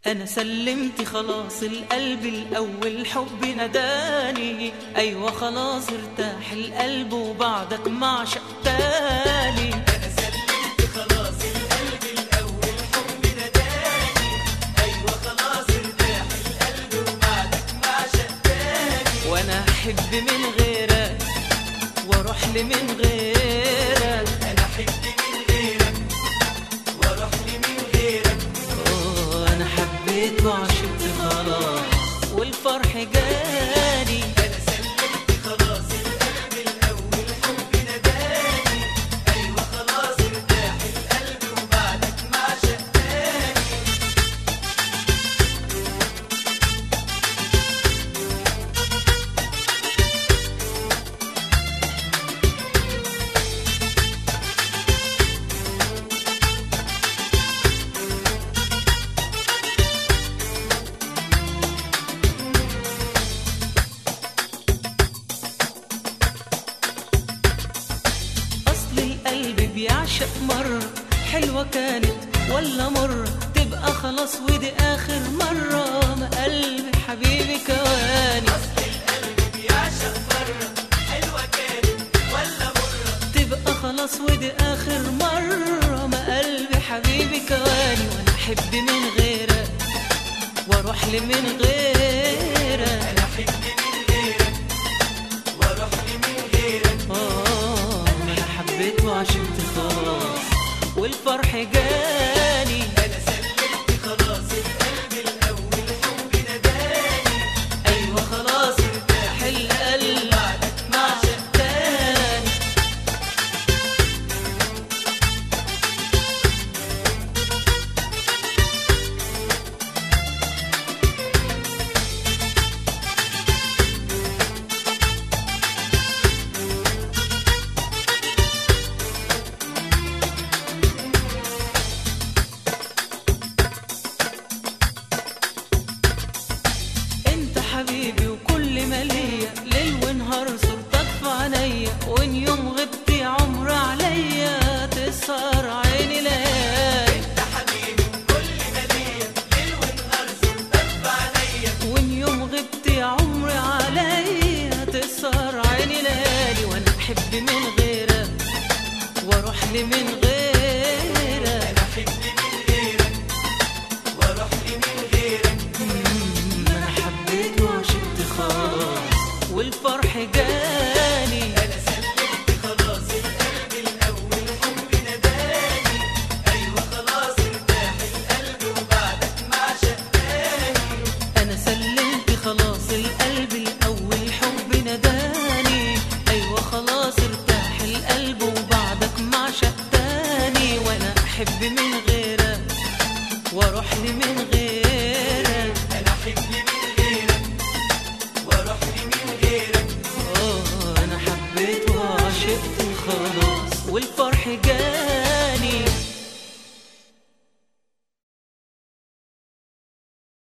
أنا سلمت خلاص القلب الأول حب نداني أيوة خلاص ارتاح القلب وبعدك معشق تاني أنا سلمت خلاص القلب الأول حب نداني أيوة خلاص ارتاح القلب وبعدك معشق تاني وأنا أحب من غيرك وأروح لي من غيرك أنا أحب من غيرك وأروح لي من غيرك أوه أنا حبيت وعشقت خلاص والفرح جاني أنا سلمت خلاص القلب الأول حب نداني أيوة خلاص ارتاح القلب وبعدك معشق تاني أصل القلب بيعشق مرة حلوة كانت ولا مرة تبقى خلاص ودي آخر مرة ما قلبي حبيبي كواني أصل القلب بيعشق مرة حلوة كانت ولا مرة تبقى خلاص ودي آخر مرة ما قلبي حبيبي كواني وأنا أحب من غيرك وأروح لي من غيرك أنا أحب من غيرك وأروح لي من غيرك آه أنا حبيت وعشقت خلاص والفرح جاني أنا سلمت خلاص القلب الأول حب نداني أيوة خلاص ارتاح القلب بعدك معشق تاني انت حبيبي وكل ما ليا ليل ونهار صورتك في عينيا وان يوم غبت يا عمر عليا تسهر عيني ليالي أنت حبيبي وكل ما ليا ليل ونهار صورتك في عينيا وان يوم غبت يا عمر عليا تسهر عيني ليالي وانا احب من غيرك واروح لي من غيرك أنا أحب من غيرك وأروح لي من غيرك انا حبيت وعشقت خلاص والفرح جاني أنا سلمت خلاص القلب الأول حب نداني أيوة خلاص ارتاح القلب وبعدك معشق تاني انا سلمت خلاص القلب الاول حب نداني ايوه خلاص ارتاح القلب وبعدك معشق تاني وانا احب من غيرك واروح لي من غيرك أنا أحب من غيرك وأروح لي من غيرك اه انا حبيت وعشقت خلاص والفرح جاني